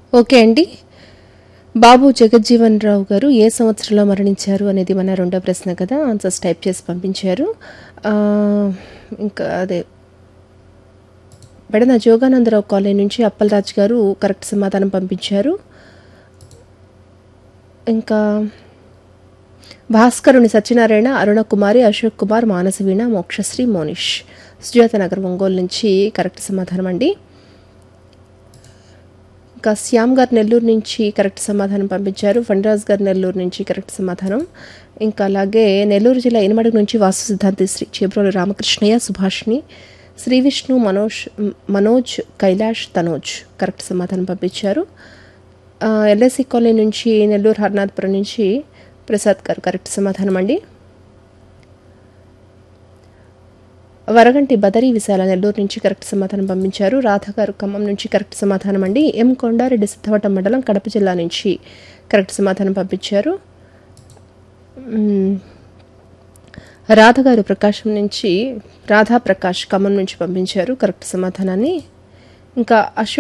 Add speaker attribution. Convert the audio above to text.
Speaker 1: Okay అండి బాబు జగజ్జీవన్ రావు గారు ఏ సంవత్సరంలో మరణించారు అనేది మన రెండో ప్రశ్న కదా ఆన్సర్స్ టైప్ చేసి పంపించారు ఆ, ఇంకా అదే బెడన జోగానందరావు కాలనీ నుంచి అప్పలరాజు గారు కరెక్ట్ సమాధానం పంపించారు ఇంకా భాస్కరుని సత్యనారాయణ అరుణ కుమారి అశోక్ కుమార్ మానసవీణ మోక్షశ్రీ మోనిష్ సుజాత నగర్ ఒంగోలు నుంచి కరెక్ట్ సమాధానం అండి ఇంకా శ్యామ్ గారు నెల్లూరు నుంచి కరెక్ట్ సమాధానం పంపించారు ఫండ్రాజ్ గారు నెల్లూరు నుంచి కరెక్ట్ సమాధానం ఇంకా అలాగే నెల్లూరు జిల్లా ఇనమడుగు నుంచి వాసు సిద్ధాంతి శ్రీ చేబ్రోలు రామకృష్ణయ్య సుభాష్ని శ్రీ విష్ణు మనోజ్ మనోజ్ కైలాష్ తనోజ్ కరెక్ట్ సమాధానం పంపించారు ఎల్ఐసి కాలనీ నుంచి నెల్లూరు హర్నాథ్పురం నుంచి ప్రసాద్ గారు కరెక్ట్ సమాధానం అండి వరగంటి బదరీ విశాల నెల్లూరు నుంచి కరెక్ట్ సమాధానం పంపించారు రాధ గారు ఖమ్మం నుంచి కరెక్ట్ సమాధానం అండి ఎం కొండారెడ్డి సిద్ధవటం మండలం కడప జిల్లా నుంచి కరెక్ట్ సమాధానం పంపించారు మ్మ్. రాధ గారు ప్రకాశం నుంచి రాధా ప్రకాష్ ఖమ్మం నుంచి పంపించారు కరెక్ట్ సమాధానాన్ని ఇంకా అశోక్